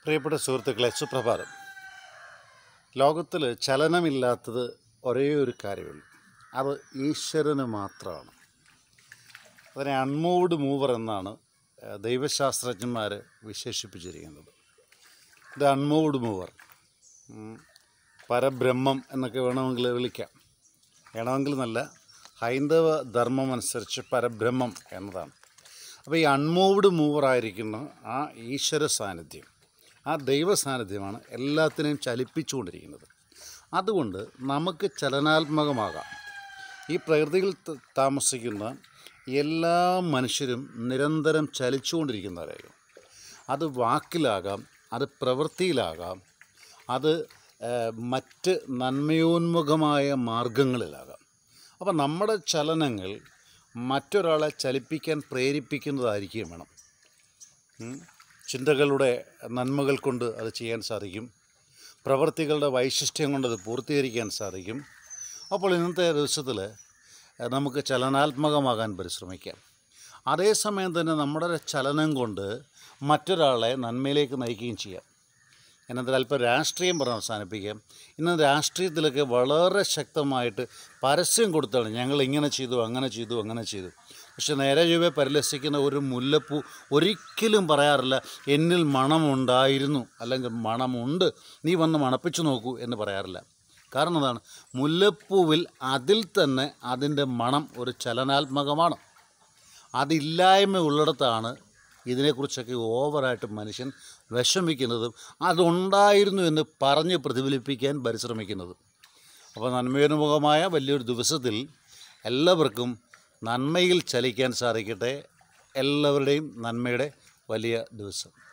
പ്രിയപ്പെട്ട സുഹൃത്തുക്കളെ സുപ്രഭാതം ലോകത്തിൽ ചലനമില്ലാത്തത് ഒരേ ഒരു കാര്യമുള്ളൂ അത് ഈശ്വരന് മാത്രമാണ് അതിനെ അൺമൂവ്ഡ് മൂവർ എന്നാണ് ഏഹ്, ദൈവശാസ്ത്രജ്ഞന്മാർ വിശേഷിപ്പിച്ചിരിക്കുന്നത് ഇത് അൺമൂവ്ഡ് മൂവർ പരബ്രഹ്മം എന്നൊക്കെ വേണമെങ്കിൽ വിളിക്കാം വേണമെങ്കിൽ നല്ല ഹൈന്ദവ ധർമ്മം അനുസരിച്ച് പരബ്രഹ്മം എന്നതാണ് അപ്പോൾ ഈ അൺമൂവ്ഡ് മൂവറായിരിക്കുന്ന ആ ഈശ്വര സാന്നിധ്യം ആ ദൈവ സാന്നിധ്യമാണ് എല്ലാത്തിനെയും ചലിപ്പിച്ചുകൊണ്ടിരിക്കുന്നത് അതുകൊണ്ട് നമുക്ക് ചലനാത്മകമാകാം ഈ പ്രകൃതിയിൽ ത- താമസിക്കുന്ന എല്ലാ മനുഷ്യരും നിരന്തരം ചലിച്ചുകൊണ്ടിരിക്കുന്നവരായിരിക്കും അത് വാക്കിലാകാം അത് പ്രവൃത്തിയിലാകാം അത് ഏഹ്, മറ്റ് നന്മയോന്മുഖമായ മാർഗങ്ങളിലാകാം അപ്പം നമ്മുടെ ചലനങ്ങൾ മറ്റൊരാളെ ചലിപ്പിക്കാൻ പ്രേരിപ്പിക്കുന്നതായിരിക്കുകയും വേണം ഉം. ചിന്തകളുടെ നന്മകൾ കൊണ്ട് അത് ചെയ്യാൻ സാധിക്കും പ്രവൃത്തികളുടെ വൈശിഷ്ട്യം കൊണ്ട് അത് പൂർത്തീകരിക്കാൻ സാധിക്കും അപ്പോൾ ഇന്നത്തെ ദിവസത്തിൽ നമുക്ക് ചലനാത്മകമാകാൻ പരിശ്രമിക്കാം അതേസമയം തന്നെ നമ്മുടെ ചലനം കൊണ്ട് മറ്റൊരാളെ നന്മയിലേക്ക് നയിക്കുകയും ചെയ്യാം എന്നതിൽ അല്പം രാഷ്ട്രീയം പറഞ്ഞ് അവസാനിപ്പിക്കാം ഇന്ന് രാഷ്ട്രീയത്തിലൊക്കെ വളരെ ശക്തമായിട്ട് പരസ്യം കൊടുത്താണ് ഞങ്ങൾ ഇങ്ങനെ ചെയ്തു അങ്ങനെ ചെയ്തു അങ്ങനെ ചെയ്തു പക്ഷെ നേരെ ചൊവ്വെ പരിലസിക്കുന്ന ഒരു മുല്ലപ്പൂ ഒരിക്കലും പറയാറില്ല എന്നിൽ മണമുണ്ടായിരുന്നു അല്ലെങ്കിൽ മണമുണ്ട് നീ വന്ന് മണപ്പിച്ചു നോക്കൂ എന്ന് പറയാറില്ല കാരണം എന്താണ് മുല്ലപ്പൂവിൽ അതിൽ തന്നെ അതിൻ്റെ മണം ഒരു ചലനാത്മകമാണ് അതില്ലായ്മ ഉള്ളിടത്താണ് ഇതിനെക്കുറിച്ചൊക്കെ ഓവറായിട്ട് മനുഷ്യൻ വിഷമിക്കുന്നതും അതുണ്ടായിരുന്നു എന്ന് പറഞ്ഞ് പ്രതിഫലിപ്പിക്കാൻ പരിശ്രമിക്കുന്നതും അപ്പോൾ നന്മയോന്മുഖമായ വലിയൊരു ദിവസത്തിൽ എല്ലാവർക്കും നന്മയിൽ ചലിക്കാൻ സാധിക്കട്ടെ എല്ലാവരുടെയും നന്മയുടെ വലിയ ദിവസം